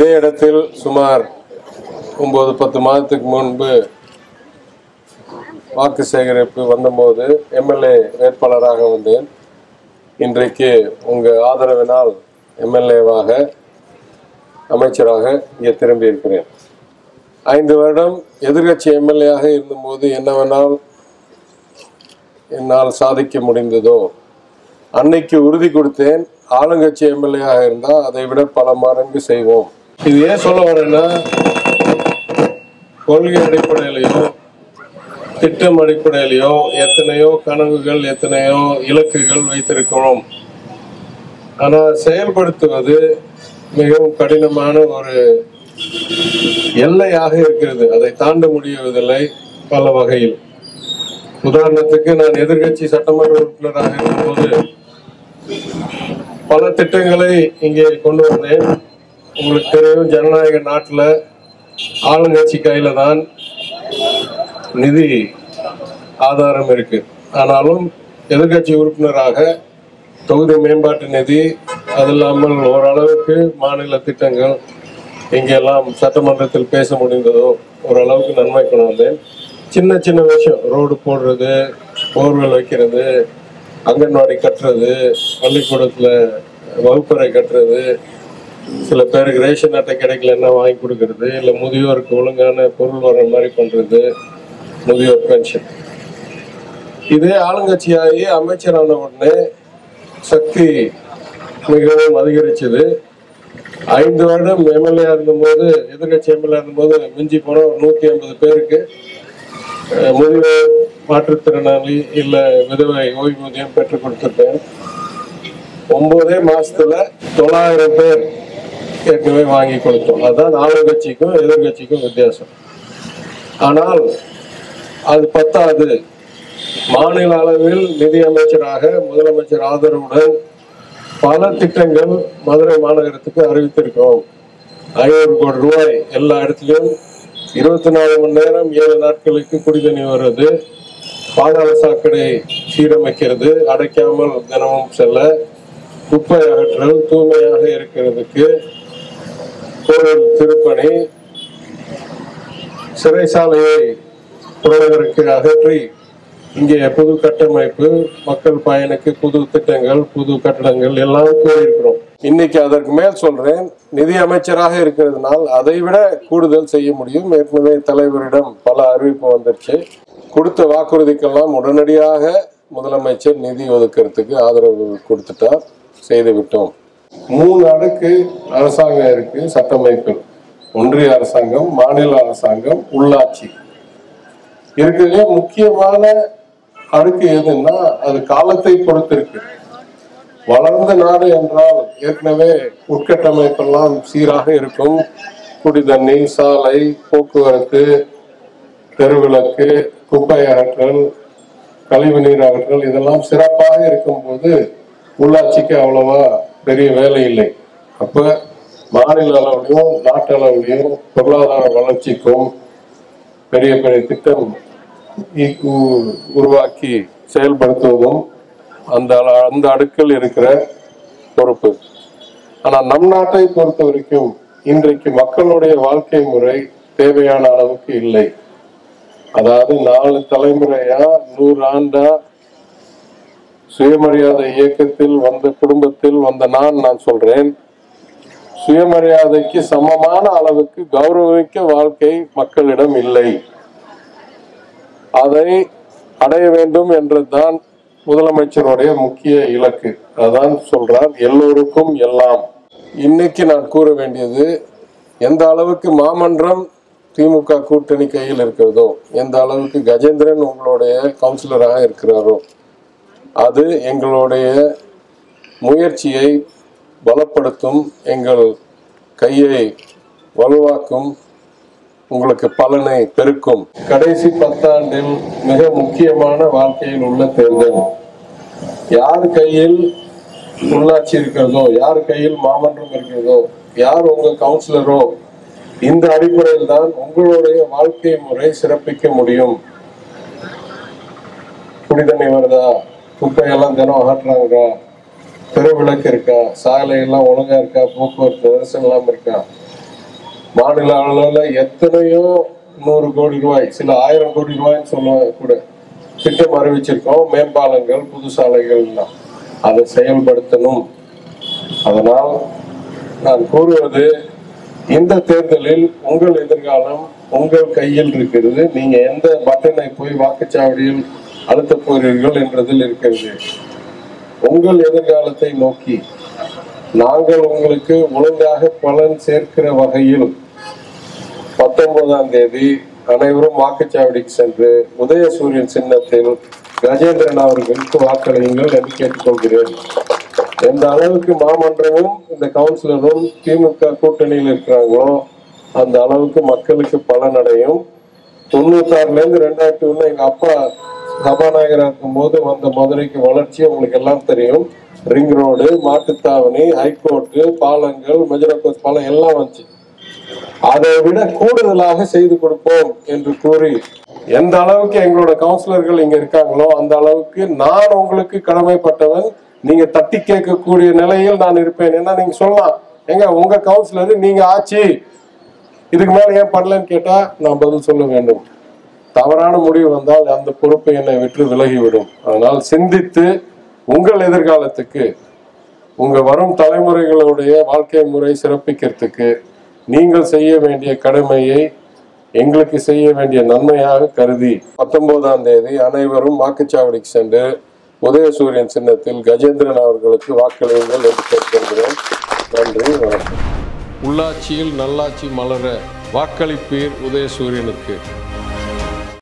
இதே இடத்தில் சுமார் ஒன்பது பத்து மாதத்துக்கு முன்பு வாக்கு சேகரிப்பு வந்தபோது எம்எல்ஏ வேட்பாளராக வந்தேன் இன்றைக்கு உங்கள் ஆதரவினால் எம்எல்ஏவாக அமைச்சராக இங்கே திரும்பி இருக்கிறேன் ஐந்து வருடம் எதிர்க்கட்சி எம்எல்ஏயாக இருந்தபோது என்னவென்றால் என்னால் சாதிக்க முடிந்ததோ அன்னைக்கு உறுதி கொடுத்தேன் ஆளுங்கட்சி எம்எல்ஏயாக இருந்தால் அதை விட பல மடங்கு செய்வோம் இது ஏன் சொல்ல வரேன்னா கொள்கை அடிப்படையிலையோ திட்டம் அடிப்படையிலையோ எத்தனையோ கனவுகள் எத்தனையோ இலக்குகள் வைத்திருக்கிறோம் ஆனால் செயல்படுத்துவது மிகவும் கடினமான ஒரு எல்லையாக இருக்கிறது அதை தாண்ட முடியவதில்லை பல வகையில் உதாரணத்துக்கு நான் எதிர்க்கட்சி சட்டமன்ற உறுப்பினராக இருக்கும்போது பல திட்டங்களை இங்கே கொண்டு வந்தேன் உங்களுக்கு தெரியும் ஜனநாயக நாட்டில் ஆளுங்கட்சி கையில தான் நிதி ஆதாரம் இருக்கு ஆனாலும் எதிர்க்கட்சி உறுப்பினராக தொகுதி மேம்பாட்டு நிதி அது இல்லாமல் ஓரளவுக்கு மாநில திட்டங்கள் எங்கெல்லாம் சட்டமன்றத்தில் பேச முடிந்ததோ ஓரளவுக்கு நன்மை கொண்டு வந்தேன் சின்ன சின்ன விஷயம் ரோடு போடுறது போர்வெல் வைக்கிறது அங்கன்வாடி கட்டுறது பள்ளிக்கூடத்தில் வகுப்பறை கட்டுறது சில பேருக்கு ரேஷன் அட்டை கிடைக்கலன்னா வாங்கி கொடுக்கறது இல்லை முதியோருக்கு ஒழுங்கான பொருள் வர மாதிரி பண்ணுறது முதியோர் பென்ஷன் இதே ஆளுங்கட்சியாகி அமைச்சரான உடனே சக்தி மிகவும் அதிகரிச்சது ஐந்து வருடம் எம்எல்ஏ இருந்தபோது எதிர்கட்சி எம்எல்ஏ இருந்தபோது மிஞ்சி போன ஒரு நூற்றி ஐம்பது பேருக்கு அஹ், முதியோர் மாற்றுத்திறனாளி இல்லை விதவை ஓய்வூதியம் பெற்றுக் கொடுத்துருக்கேன் ஒன்பதே மாசத்துல தொள்ளாயிரம் பேர் ஏற்கனவே வாங்கி கொடுத்தோம் அதுதான் ஆளுங்கட்சிக்கும் எதிர்கட்சிக்கும் வித்தியாசம் ஆனால் அது பத்தாது மாநில அளவில் நிதி அமைச்சராக முதலமைச்சர் ஆதரவுடன் பல திட்டங்கள் மதுரை மாநகரத்துக்கு அறிவித்திருக்கிறோம் ஐநூறு கோடி ரூபாய் எல்லா இடத்துலையும் இருபத்தி நாலு மணி நேரம் ஏழு நாட்களுக்கு குடிதண்ணி வருவது பாதாள சாக்கடை சீரமைக்கிறது அடைக்காமல் தினமும் செல்ல குப்பை அகற்றல் தூய்மையாக இருக்கிறதுக்கு கோவில் திருப்பணி சிறைசாலையை புறநகருக்கு அகற்றி இங்கே புது கட்டமைப்பு மக்கள் பயனுக்கு புது திட்டங்கள் புது கட்டடங்கள் எல்லாம் கூறியிருக்கிறோம் இன்னைக்கு அதற்கு மேல் சொல்றேன் நிதி அமைச்சராக இருக்கிறதுனால் அதை விட கூடுதல் செய்ய முடியும் ஏற்கனவே தலைவரிடம் பல அறிவிப்பு வந்துருச்சு கொடுத்த வாக்குறுதிக்கெல்லாம் உடனடியாக முதலமைச்சர் நிதி ஒதுக்கிறதுக்கு ஆதரவு கொடுத்துட்டார் செய்து விட்டோம் மூணு அடுக்கு அரசாங்கம் இருக்கு சட்டமைப்பு ஒன்றிய அரசாங்கம் மாநில அரசாங்கம் உள்ளாட்சி இருக்கிறதுல முக்கியமான அடுக்கு எதுன்னா அது காலத்தை பொறுத்து இருக்கு வளர்ந்த நாடு என்றால் ஏற்கனவே உட்கட்டமைப்பெல்லாம் சீராக இருக்கும் குடிதண்ணி சாலை போக்குவரத்து தெருவிளக்கு குப்பை அகற்றல் கழிவு நீர் அகற்றல் இதெல்லாம் சிறப்பாக இருக்கும்போது உள்ளாட்சிக்கு அவ்வளவா பெரிய வேலை இல்லை அப்ப மாநில அளவுலையும் நாட்டு அளவுலையும் பொருளாதார வளர்ச்சிக்கும் பெரிய பெரிய திட்டம் இ- உ- உருவாக்கி செயல்படுத்துவதும் அந்த அள- அந்த அடுக்கில் இருக்கிற பொறுப்பு ஆனா நம் நாட்டை பொறுத்த வரைக்கும் இன்றைக்கு மக்களுடைய வாழ்க்கை முறை தேவையான அளவுக்கு இல்லை அதாவது நாலு தலைமுறையா நூறு ஆண்டா சுயமரியாதை இயக்கத்தில் வந்த குடும்பத்தில் வந்த நான் நான் சொல்றேன் சுயமரியாதைக்கு சமமான அளவுக்கு கௌரவிக்க வாழ்க்கை மக்களிடம் இல்லை அதை அடைய வேண்டும் என்றுதான் முதலமைச்சருடைய முக்கிய இலக்கு அதான் சொல்றார் எல்லோருக்கும் எல்லாம் இன்னைக்கு நான் கூற வேண்டியது எந்த அளவுக்கு மாமன்றம் திமுக கூட்டணி கையில் இருக்கிறதோ எந்த அளவுக்கு கஜேந்திரன் உங்களுடைய கவுன்சிலராக இருக்கிறாரோ அது எங்களுடைய முயற்சியை பலப்படுத்தும் எங்கள் கையை வலுவாக்கும் உங்களுக்கு பலனை பெருக்கும் கடைசி பத்தாண்டில் மிக முக்கியமான வாழ்க்கையில் உள்ள தேர்தல் யார் கையில் உள்ளாட்சி இருக்கிறதோ யார் கையில் மாமன்றம் இருக்கிறதோ யார் உங்க கவுன்சிலரோ இந்த அடிப்படையில் தான் உங்களுடைய வாழ்க்கை முறை சிறப்பிக்க முடியும் குடிதண்ணி வருதா குப்பையெல்லாம் தினம் அகற்றுறாங்களா தெருவிளக்கு இருக்கா சாலை எல்லாம் ஒழுங்கா இருக்கா போக்குவரத்து நெரிசல் இல்லாம இருக்கா மாநில அளவில் எத்தனையோ நூறு கோடி ரூபாய் சில ஆயிரம் கோடி ரூபாய்ன்னு சொல்லுவாங்க கூட திட்டம் அறிவிச்சிருக்கோம் மேம்பாலங்கள் புது சாலைகள் எல்லாம் அதை செயல்படுத்தணும் அதனால் நான் கூறுவது இந்த தேர்தலில் உங்கள் எதிர்காலம் உங்கள் கையில் இருக்கிறது நீங்க எந்த பட்டனை போய் வாக்குச்சாவடியில் அழுத்தப் போகிறீர்கள் என்றதில் இருக்கிறது உங்கள் எதிர்காலத்தை நோக்கி நாங்கள் உங்களுக்கு ஒழுங்காக பலன் சேர்க்கிற வகையில் பத்தொன்பதாம் தேதி அனைவரும் வாக்குச்சாவடிக்கு சென்று உதயசூரியன் சின்னத்தில் கஜேந்திரன் அவர்களுக்கு வாக்களியுங்கள் என்று கேட்டுக்கொள்கிறேன் எந்த அளவுக்கு மாமன்றமும் இந்த கவுன்சிலரும் திமுக கூட்டணியில் இருக்கிறாங்களோ அந்த அளவுக்கு மக்களுக்கு பலனடையும் தொண்ணூத்தாறுல இருந்து ரெண்டாயிரத்தி ஒண்ணு எங்க அப்பா சபாநாயகராக இருக்கும்போது வந்த மதுரைக்கு வளர்ச்சி உங்களுக்கு எல்லாம் தெரியும் ரிங் ரோடு மாட்டுத்தாவணி ஹைகோர்ட்டு பாலங்கள் மெஜரகோஸ் பாலம் எல்லாம் வந்துச்சு அதை விட கூடுதலாக செய்து கொடுப்போம் என்று கூறி எந்த அளவுக்கு எங்களோட கவுன்சிலர்கள் இங்க இருக்காங்களோ அந்த அளவுக்கு நான் உங்களுக்கு கடமைப்பட்டவன் நீங்க தட்டி கேட்கக்கூடிய நிலையில் நான் இருப்பேன் ஏன்னா நீங்க சொல்லலாம் எங்க உங்க கவுன்சிலர் நீங்க ஆட்சி இதுக்கு மேல ஏன் பண்ணலன்னு கேட்டா நான் பதில் சொல்ல வேண்டும் தவறான முடிவு வந்தால் அந்த பொறுப்பு என்னை விட்டு விலகிவிடும் அதனால் சிந்தித்து உங்கள் எதிர்காலத்துக்கு உங்க வரும் தலைமுறைகளுடைய வாழ்க்கை முறை சிறப்பிக்கிறதுக்கு நீங்கள் செய்ய வேண்டிய கடமையை எங்களுக்கு செய்ய வேண்டிய நன்மையாக கருதி பத்தொன்பதாம் தேதி அனைவரும் வாக்குச்சாவடிக்கு சென்று உதயசூரியன் சின்னத்தில் கஜேந்திரன் அவர்களுக்கு வாக்களியுங்கள் என்று கேட்கின்றேன் நன்றி வணக்கம் உள்ளாட்சியில் நல்லாட்சி மலர வாக்களிப்பீர் உதயசூரியனுக்கு